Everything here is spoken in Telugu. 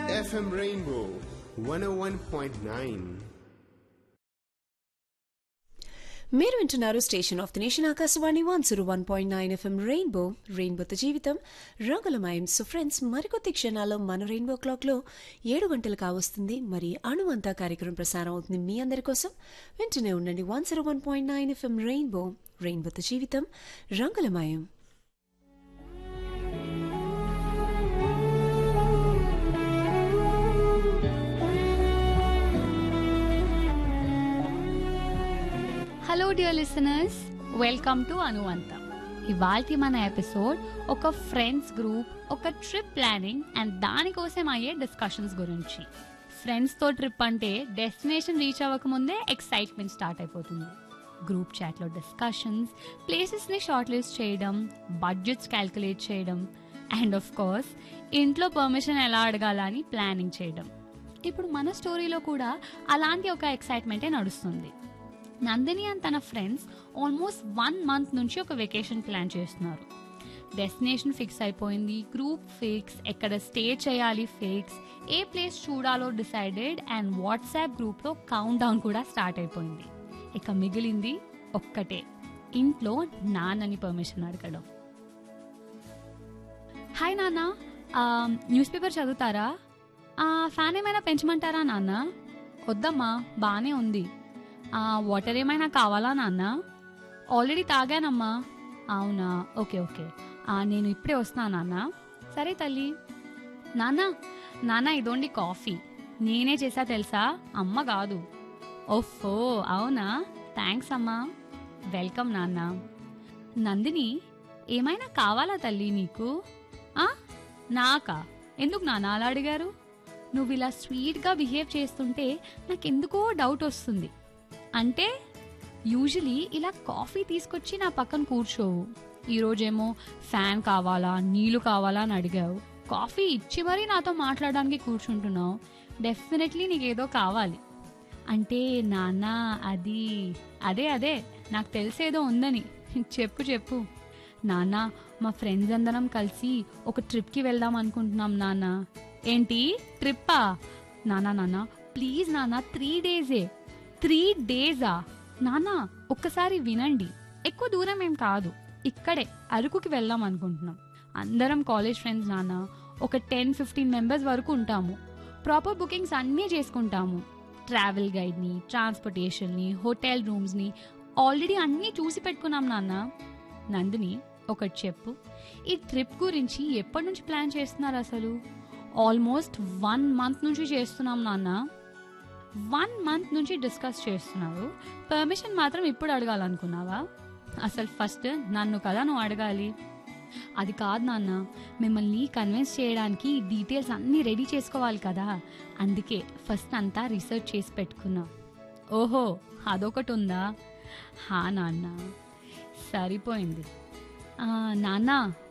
FM Rainbow 101.9. మీరు వింటున్నారు station of the nation Akashvani one zero one point nine FM Rainbow రెయిన్బోతో జీవితం రంగులమయం సో ఫ్రెండ్స్ మరికొద్ది క్షణాల్లో మన రెయిన్బో క్లాక్లో ఏడు గంటలు కావస్తుంది మరి అణువంతా కార్యక్రమం ప్రసారం అవుతుంది మీ అందరి కోసం వింటూనే ఉండండి one zero one point nine FM Rainbow రెయిన్బోతో జీవితం రంగులమయం hello dear listeners welcome to అనువంత ఇవాల్టి మన ఎపిసోడ్ ఒక ఫ్రెండ్స్ గ్రూప్ ఒక ట్రిప్ ప్లానింగ్ అండ్ దానికోసం అయ్యే డిస్కషన్స్ గురించి ఫ్రెండ్స్తో ట్రిప్ అంటే డెస్టినేషన్ రీచ్ అవ్వకముందే ఎక్సైట్మెంట్ స్టార్ట్ అయిపోతుంది గ్రూప్ చాట్లో డిస్కషన్స్ ప్లేసెస్ని షార్ట్ లిస్ట్ చేయడం బడ్జెట్స్ క్యాల్కులేట్ చేయడం అండ్ ఆఫ్ కోర్స్ ఇంట్లో పర్మిషన్ ఎలా అడగాలని ప్లానింగ్ చేయడం ఇప్పుడు మన స్టోరీలో కూడా అలాంటి ఒక ఎక్సైట్మెంటే నడుస్తుంది నందిని అండ్ తన ఫ్రెండ్స్ ఆల్మోస్ట్ వన్ మంత్ నుంచి ఒక వెకేషన్ ప్లాన్ చేస్తున్నారు డెస్టినేషన్ ఫిక్స్ అయిపోయింది గ్రూప్ ఫిక్స్ ఎక్కడ స్టే చేయాలి ఫిక్స్ ఏ ప్లేస్ చూడాలో డిసైడెడ్ అండ్ వాట్సాప్ గ్రూప్లో కౌంట్ డౌన్ కూడా స్టార్ట్ అయిపోయింది ఇక మిగిలింది ఒక్కటే ఇంట్లో నాన్నని పర్మిషన్ అడగడం హాయ్ నాన్న న్యూస్ పేపర్ చదువుతారా ఆ, ఫ్యాన్ ఏమైనా పెంచమంటారా నాన్న వద్దమ్మా బాగానే ఉంది ఆ, వాటర్ ఏమైనా కావాలా నాన్న ఆల్రెడీ తాగానమ్మా అవునా ఓకే ఓకే ఆ, నేను ఇప్పుడే వస్తున్నాను నాన్న సరే తల్లి నాన్న నాన్న ఇదోండి కాఫీ నేనే చేసా తెలుసా అమ్మ కాదు ఓఫో అవునా థ్యాంక్స్ అమ్మా వెల్కమ్ నాన్న నందిని ఏమైనా కావాలా తల్లి నీకు ఆ నాకా ఎందుకు నాన్న అలా అడిగారు నువ్వు ఇలా స్వీట్గా బిహేవ్ చేస్తుంటే నాకెందుకో డౌట్ వస్తుంది అంటే యూజువలీ ఇలా కాఫీ తీసుకొచ్చి నా పక్కన కూర్చోవు ఈరోజేమో ఫ్యాన్ కావాలా నీళ్లు కావాలా అని అడిగావు కాఫీ ఇచ్చి మరీ నాతో మాట్లాడడానికి కూర్చుంటున్నావు డెఫినెట్లీ నీకేదో కావాలి అంటే నాన్న అది అదే అదే నాకు తెలిసేదో ఉందని చెప్పు చెప్పు నాన్న మా ఫ్రెండ్స్ అందరం కలిసి ఒక ట్రిప్కి వెళ్దాం అనుకుంటున్నాం నాన్న ఏంటి ట్రిప్పా నానా నాన్న ప్లీజ్ నాన్న త్రీ డేసే త్రీ డేసా నాన్న ఒక్కసారి వినండి ఎక్కువ దూరం ఏం కాదు ఇక్కడే అరకుకి వెళ్దాం అనుకుంటున్నాం అందరం కాలేజ్ ఫ్రెండ్స్ నాన్న ఒక టెన్ ఫిఫ్టీన్ మెంబర్స్ వరకు ఉంటాము ప్రాపర్ బుకింగ్స్ అన్నీ చేసుకుంటాము ట్రావెల్ గైడ్ని ట్రాన్స్పోర్టేషన్ని హోటల్ రూమ్స్ని ఆల్రెడీ అన్నీ చూసి పెట్టుకున్నాం నాన్న నందిని ఒకటి చెప్పు ఈ ట్రిప్ గురించి ఎప్పటి నుంచి ప్లాన్ చేస్తున్నారు అసలు ఆల్మోస్ట్ వన్ మంత్ నుంచి చేస్తున్నాం నాన్న వన్ మంత్ నుంచి డిస్కస్ చేస్తున్నారు పర్మిషన్ మాత్రం ఇప్పుడు అడగాలనుకున్నావా అసలు ఫస్ట్ నన్ను కదా నువ్వు అడగాలి అది కాదు నాన్న మిమ్మల్ని కన్విన్స్ చేయడానికి డీటెయిల్స్ అన్నీ రెడీ చేసుకోవాలి కదా అందుకే ఫస్ట్ అంతా రీసెర్చ్ చేసి పెట్టుకున్నా ఓహో అదొకటి ఉందా హా నాన్న సరిపోయింది ఆ, నాన్న